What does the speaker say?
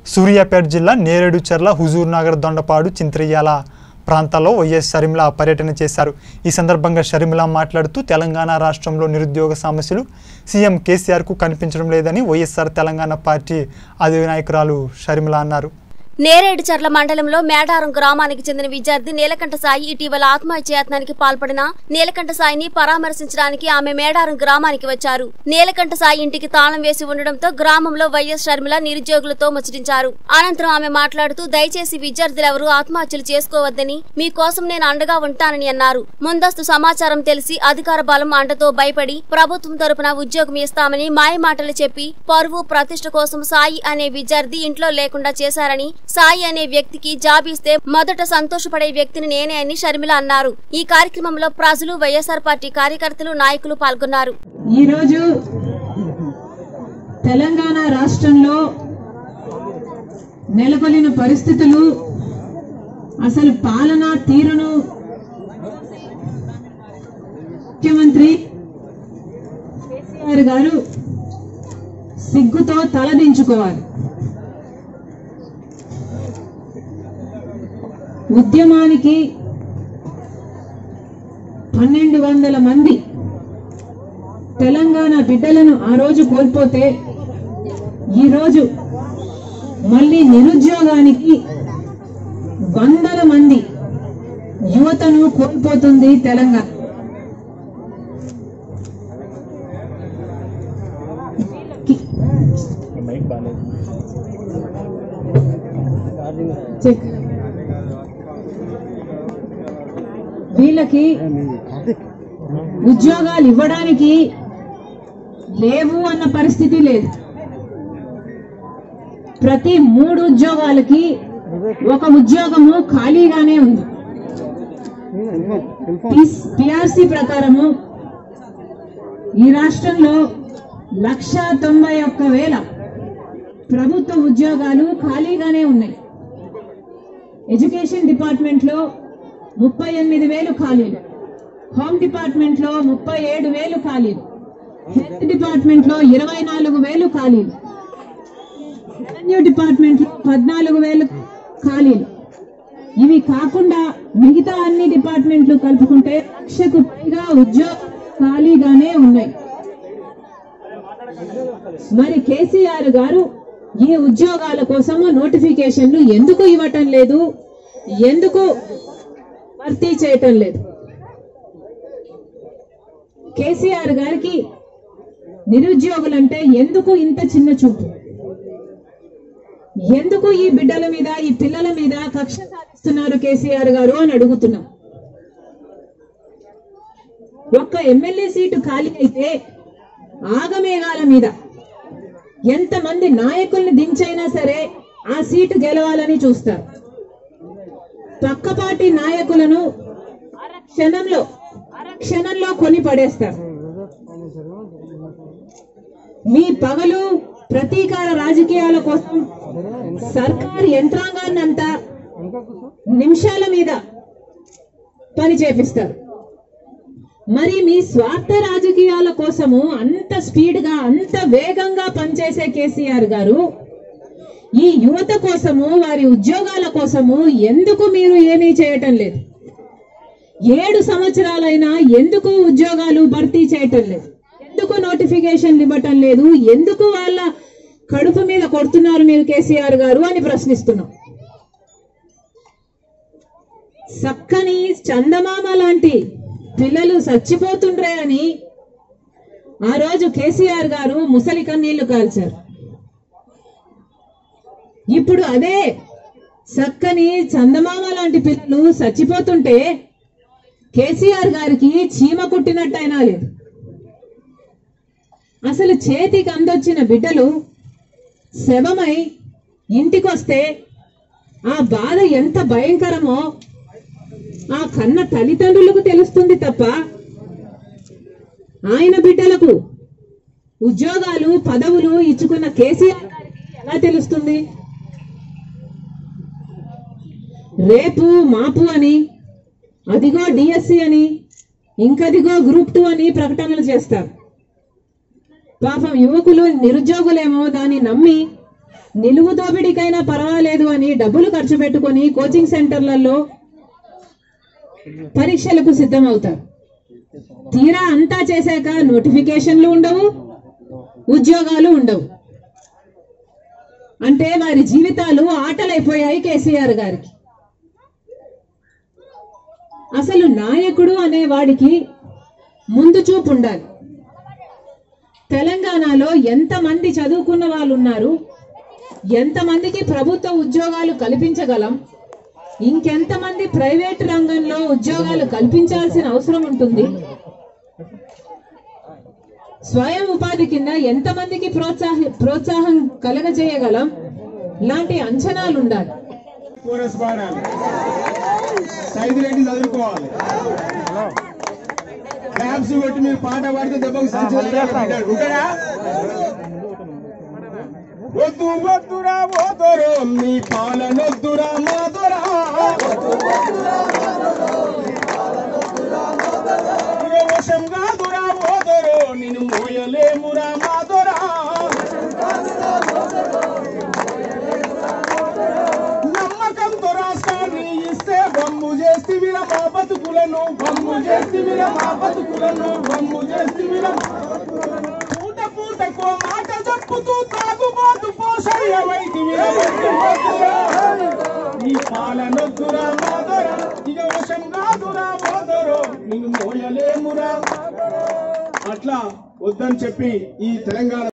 సూర్యాపేట జిల్లా నేరేడుచర్ల హుజూర్ నగర్ దొండపాడు చింత్రయ్యాల ప్రాంతాల్లో వైఎస్ షర్మిల పర్యటన చేశారు ఈ సందర్భంగా షర్మిల మాట్లాడుతూ తెలంగాణ రాష్ట్రంలో నిరుద్యోగ సమస్యలు సీఎం కేసీఆర్కు కనిపించడం లేదని వైఎస్ఆర్ తెలంగాణ పార్టీ అధినాయకురాలు షర్మిల అన్నారు నేరేడుచర్ల మండలంలో మేడారం గ్రామానికి చెందిన విద్యార్థి నీలకంఠ సాయి ఇటీవల ఆత్మహత్యాయత్నానికి పాల్పడిన నీలకంఠ సాయిని పరామర్శించడానికి ఆమె మేడారం గ్రామానికి వచ్చారు నీలకంఠ సాయి ఇంటికి తాళం వేసి ఉండడంతో గ్రామంలో వైఎస్ షర్మిల నిరుద్యోగులతో ముచ్చటించారు అనంతరం ఆమె మాట్లాడుతూ దయచేసి విద్యార్థులెవరూ ఆత్మహత్యలు చేసుకోవద్దని మీకోసం నేను అండగా ఉంటానని అన్నారు ముందస్తు సమాచారం తెలిసి అధికార బలం అండతో భయపడి ప్రభుత్వం తరపున ఉద్యోగం ఇస్తామని మాయమాటలు చెప్పి పరువు ప్రతిష్ట కోసం సాయి అనే విద్యార్థి ఇంట్లో లేకుండా చేశారని సాయి అనే వ్యక్తికి జాబ్ ఇస్తే మొదట సంతోషపడే వ్యక్తిని నేనే అని షర్మిల అన్నారు ఈ కార్యక్రమంలో ప్రజలు వైఎస్ఆర్ పార్టీ కార్యకర్తలు నాయకులు పాల్గొన్నారు ఈరోజు తెలంగాణ రాష్ట్రంలో నెలకొలిన పరిస్థితులు అసలు పాలనా తీరును ముఖ్యమంత్రి కేసీఆర్ గారు సిగ్గుతో తలదించుకోవాలి ఉద్యమానికి పన్నెండు వందల మంది తెలంగాణ బిడ్డలను ఆ రోజు కోల్పోతే ఈ రోజు మళ్ళీ నిరుద్యోగానికి వందల మంది యువతను కోల్పోతుంది తెలంగాణ చెక్. వీళ్ళకి ఉద్యోగాలు ఇవ్వడానికి లేవు అన్న పరిస్థితి లేదు ప్రతి మూడు ఉద్యోగాలకి ఒక ఉద్యోగము ఖాళీగానే ఉంది పిఆర్సి ప్రకారము ఈ రాష్ట్రంలో లక్ష తొంభై ఒక్క వేల ప్రభుత్వ ఉద్యోగాలు ఖాళీగానే ఉన్నాయి ఎడ్యుకేషన్ డిపార్ట్మెంట్ లో ముప్పై ఎనిమిది వేలు ఖాళీలు హోమ్ డిపార్ట్మెంట్ లో ముప్పై ఏడు వేలు ఖాళీలు హెల్త్ డిపార్ట్మెంట్ లో ఇరవై నాలుగు వేలు ఖాళీలు రెవెన్యూ డిపార్ట్మెంట్ లో పద్నాలుగు వేలు ఖాళీలు ఇవి కాకుండా మిగతా అన్ని డిపార్ట్మెంట్లు కలుపుకుంటే లక్షకు పైగా ఉద్యోగ ఖాళీగానే ఉన్నాయి మరి కేసీఆర్ గారు ఈ ఉద్యోగాల కోసము నోటిఫికేషన్లు ఎందుకు ఇవ్వటం లేదు ఎందుకు భర్తీ చేయటం లేదు కేసీఆర్ గారికి నిరుద్యోగులంటే ఎందుకు ఇంత చిన్న చూపు ఎందుకు ఈ బిడ్డల మీద ఈ పిల్లల మీద కక్ష సాధిస్తున్నారు కేసీఆర్ గారు అని అడుగుతున్నాం ఒక్క ఎమ్మెల్యే సీటు ఖాళీ అయితే ఆగమేఘాల మీద ఎంతమంది నాయకుల్ని దించైనా సరే ఆ సీటు గెలవాలని చూస్తారు పక్కపాటి నాయకులను అర క్షణంలో అర క్షణంలో కొని పడేస్తారు మీ పగలు ప్రతీకార రాజకీయాల కోసం సర్కార్ యంత్రాంగాన్ని అంతా నిమిషాల మీద పని చేపిస్తారు మరి మీ స్వార్థ రాజకీయాల కోసము అంత స్పీడ్ గా అంత వేగంగా పనిచేసే కేసీఆర్ గారు ఈ యువత కోసము వారి ఉద్యోగాల కోసము ఎందుకు మీరు ఏమీ చేయటం లేదు ఏడు సంవత్సరాలైనా ఎందుకు ఉద్యోగాలు భర్తీ చేయటం లేదు ఎందుకు నోటిఫికేషన్లు ఇవ్వటం లేదు ఎందుకు వాళ్ళ కడుపు మీద కొడుతున్నారు మీరు కేసీఆర్ గారు అని ప్రశ్నిస్తున్నాం చక్కని చందమామ లాంటి పిల్లలు చచ్చిపోతుండ్రే అని ఆ రోజు కేసీఆర్ గారు ముసలి కన్నీళ్లు కాల్చారు ఇప్పుడు అదే చక్కని చందమామ లాంటి పిల్లలు చచ్చిపోతుంటే కేసీఆర్ గారికి చీమ కుట్టినట్టయినా లేదు అసలు చేతికి అందొచ్చిన బిడ్డలు శవమై ఇంటికొస్తే ఆ బాధ ఎంత భయంకరమో ఆ కన్న తల్లిదండ్రులకు తెలుస్తుంది తప్ప ఆయన బిడ్డలకు ఉద్యోగాలు పదవులు ఇచ్చుకున్న కేసీఆర్ గారికి ఎలా తెలుస్తుంది రేపు మాపు అని అదిగో డిఎస్సి అని ఇంకదిగో గ్రూప్ టూ అని ప్రకటనలు చేస్తారు పాపం యువకులు నిరుద్యోగులేమో దాన్ని నమ్మి నిలువు దోపిడీకైనా పర్వాలేదు అని డబ్బులు ఖర్చు పెట్టుకొని కోచింగ్ సెంటర్లలో పరీక్షలకు సిద్ధమవుతారు తీరా అంతా చేశాక నోటిఫికేషన్లు ఉండవు ఉద్యోగాలు ఉండవు అంటే వారి జీవితాలు ఆటలైపోయాయి కేసీఆర్ గారికి అసలు నాయకుడు అనే వాడికి ముందు చూపు ఉండాలి తెలంగాణలో ఎంతమంది చదువుకున్న వాళ్ళు ఉన్నారు ఎంతమందికి ప్రభుత్వ ఉద్యోగాలు కల్పించగలం ఇంకెంతమంది ప్రైవేట్ రంగంలో ఉద్యోగాలు కల్పించాల్సిన అవసరం ఉంటుంది స్వయం ఉపాధి కింద ఎంతమందికి ప్రోత్సాహ ప్రోత్సాహం కలగజేయగలం లాంటి అంచనాలు ఉండాలి కోరస్ పాడాలి సైదిరెడ్డి చదువుకోవాలి క్లాప్స్ కొట్టి మీరు పాట పాడితే దెబ్బకు సంచలనం ఉంటాడా వద్దు వద్దురా ఓదరు మీ పాలనొద్దురా మాదరా వశం కాదురా ఓదరు నిన్ను మోయలేమురా మాదరా నమ్మకంతో రాష్ట్రాన్ని ఇస్తే బొమ్ము చేస్తివిర మా బతుకులను బొమ్ము చేస్తివిర మా బతుకులను బొమ్ము చేస్తివిర మా బతుకులను. పూట పూటకో మాట చెప్పుతూ తాగుబోతు పోషయ్య వైద్యువిర ఈ పాలనొద్దురా మాదర ఇక వశం కాదురా మోదరో నిన్ను మోయలేమురా అట్లా వద్దని చెప్పి ఈ తెలంగాణ